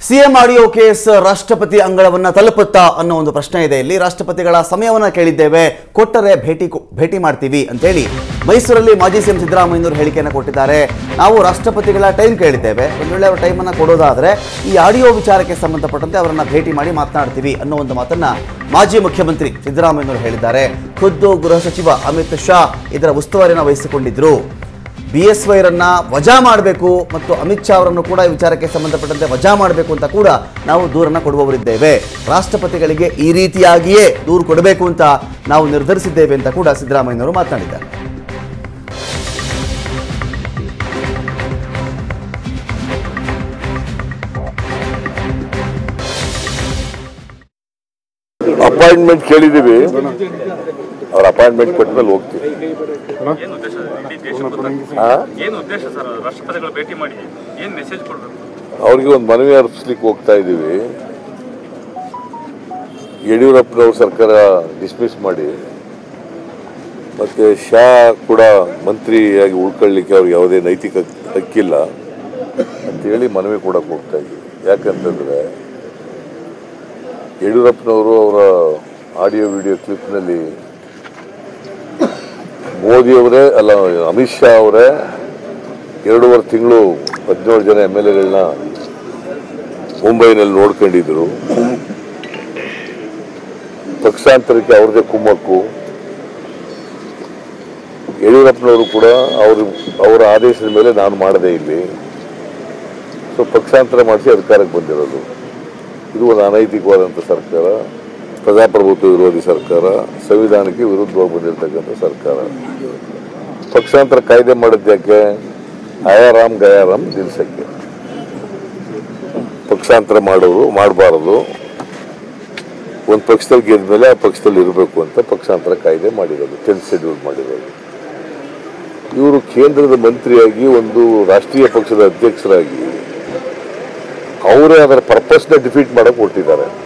CM audio case ರಾಷ್ಟ್ರಪತಿ ಅಂಗಳವನ್ನ ತಲುಪುತ್ತಾ ಅನ್ನೋ ಒಂದು ಪ್ರಶ್ನೆ ಇದೆ ಇಲ್ಲಿ ರಾಷ್ಟ್ರಪತಿಗಳ ಸಮಯವನ್ನ ಕೇಳಿದ್ದೇವೆ ಕೊಟ್ಟರೆ ಭೇಟಿ ಕೊ- ಭೇಟಿ ಮಾಡ್ತೀವಿ ಅಂತೇಳಿ ಮೈಸೂರಲ್ಲಿ ಮಾಜಿ ಸಿಎಂ ಸಿದ್ದರಾಮಯ್ಯನವರು ಹೇಳಿಕೆಯನ್ನು ಕೊಟ್ಟಿದ್ದಾರೆ ನಾವು ರಾಷ್ಟ್ರಪತಿಗಳ ಟೈಮ್ ಕೇಳಿದ್ದೇವೆ ಒಂದು ವೇಳೆ ಅವರ ಟೈಮನ್ನು ಕೊಡೋದಾದ್ರೆ ಈ ಆಡಿಯೋ ವಿಚಾರಕ್ಕೆ ಸಂಬಂಧಪಟ್ಟಂತೆ ಅವರನ್ನ ಭೇಟಿ ಮಾಡಿ ಮಾತನಾಡ್ತೀವಿ ಅನ್ನೋ ಒಂದು ಮಾತನ್ನ ಮಾಜಿ ಮುಖ್ಯಮಂತ್ರಿ ಸಿದ್ದರಾಮಯ್ಯನವರು ಹೇಳಿದ್ದಾರೆ ಖುದ್ದು ಗೃಹ ಸಚಿವ ಅಮಿತ್ ಶಾ ಇದರ ಉಸ್ತುವಾರಿಯನ್ನು ವಹಿಸಿಕೊಂಡಿದ್ರು ಬಿ ಎಸ್ ವೈರನ್ನ ವಜಾ ಮಾಡಬೇಕು ಮತ್ತು ಅಮಿತ್ ಶಾ ಅವರನ್ನು ಕೂಡ ಈ ವಿಚಾರಕ್ಕೆ ಸಂಬಂಧಪಟ್ಟಂತೆ ವಜಾ ಮಾಡಬೇಕು ಅಂತ ಕೂಡ ನಾವು ದೂರನ್ನು ಕೊಡುವವರಿದ್ದೇವೆ ರಾಷ್ಟ್ರಪತಿಗಳಿಗೆ ಈ ರೀತಿಯಾಗಿಯೇ ದೂರು ಕೊಡಬೇಕು ಅಂತ ನಾವು ನಿರ್ಧರಿಸಿದ್ದೇವೆ ಅಂತ ಕೂಡ ಸಿದ್ದರಾಮಯ್ಯನವರು ಮಾತನಾಡಿದ್ದಾರೆ ಅಪಾಯಿಂಟ್ಮೆಂಟ್ ಕೇಳಿದ್ದೀವಿ ಅವ್ರ ಅಪಾಯಿಂಟ್ಮೆಂಟ್ ಕೊಟ್ಟ ಮೇಲೆ ಹೋಗ್ತೀವಿ ಏನು ಉದ್ದೇಶ ಇಡೀ ದೇಶಕ್ಕೆ ಆ? ಏನು ಉದ್ದೇಶ ಸರ್ ರಾಷ್ಟ್ರಪತಿಗಳು ಭೇಟಿ ಮಾಡಿ ಏನು ಮೆಸೇಜ್ ಕೊಡಬೇಕು ಅವ್ರಿಗೆ ಒಂದು ಮನವಿ ಅರ್ಪಿಸ್ಲಿಕ್ಕೆ ಹೋಗ್ತಾ ಇದ್ದೀವಿ ಯಡಿಯೂರಪ್ಪನವ್ರ ಸರ್ಕಾರ ಡಿಸ್ಮಿಸ್ ಮಾಡಿ ಮತ್ತೆ ಶಾ ಕೂಡ ಮಂತ್ರಿಯಾಗಿ ಉಳ್ಕೊಳ್ಳಿಕ್ಕೆ ಅವ್ರಿಗೆ ಯಾವುದೇ ನೈತಿಕ ಹಕ್ಕಿಲ್ಲ ಅಂತೇಳಿ ಮನವಿ ಕೊಡಕ್ಕೆ ಹೋಗ್ತಾ ಇದ್ದೀವಿ ಯಾಕಂತಂದ್ರೆ ಯಡಿಯೂರಪ್ಪನವರು ಅವರ ಆಡಿಯೋ ವಿಡಿಯೋ ಕ್ಲಿಪ್ನಲ್ಲಿ ಮೋದಿಯವರೇ ಅಲ್ಲ ಅಮಿತ್ ಶಾ ಅವರೇ ಎರಡೂವರೆ ತಿಂಗಳು ಹದಿನೇಳು ಜನ ಎಮ್ ಎಲ್ ಎಗಳನ್ನ ಮುಂಬೈನಲ್ಲಿ ನೋಡ್ಕೊಂಡಿದ್ರು ಪಕ್ಷಾಂತರಕ್ಕೆ ಅವ್ರದೇ ಕುಮ್ಮಕ್ಕು ಯಡಿಯೂರಪ್ಪನವರು ಕೂಡ ಅವರು ಅವರ ಆದೇಶದ ಮೇಲೆ ನಾನು ಮಾಡದೇ ಇಲ್ಲಿ ಸೊ ಪಕ್ಷಾಂತರ ಮಾಡಿಸಿ ಅಧಿಕಾರಕ್ಕೆ ಬಂದಿರೋದು ಇದು ಒಂದು ಅನೈತಿಕವಾದಂಥ ಸರ್ಕಾರ ಪ್ರಜಾಪ್ರಭುತ್ವ ವಿರೋಧಿ ಸರ್ಕಾರ ಸಂವಿಧಾನಕ್ಕೆ ವಿರುದ್ಧವಾಗಿ ಬಂದಿರತಕ್ಕಂಥ ಸರ್ಕಾರ ಪಕ್ಷಾಂತರ ಕಾಯ್ದೆ ಮಾಡಿದ್ಯಾಕೆ ಆಯಾರಾಮ್ ಗಯಾರಾಮ್ ನಿಲ್ಸಕ್ಕೆ ಪಕ್ಷಾಂತರ ಮಾಡೋರು ಮಾಡಬಾರದು ಒಂದು ಪಕ್ಷದಲ್ಲಿ ಗೆದ್ದ ಮೇಲೆ ಆ ಪಕ್ಷದಲ್ಲಿ ಇರಬೇಕು ಅಂತ ಪಕ್ಷಾಂತರ ಕಾಯ್ದೆ ಮಾಡಿರೋದು ಟೆಂತ್ ಶೆಡ್ಯೂಲ್ ಮಾಡಿರೋದು ಇವರು ಕೇಂದ್ರದ ಮಂತ್ರಿಯಾಗಿ ಒಂದು ರಾಷ್ಟ್ರೀಯ ಪಕ್ಷದ ಅಧ್ಯಕ್ಷರಾಗಿ ಅವರೇ ಅದರ ಪರ್ಪಸ್ನ ಡಿಫೀಟ್ ಮಾಡಕ್ಕೆ ಕೊಟ್ಟಿದ್ದಾರೆ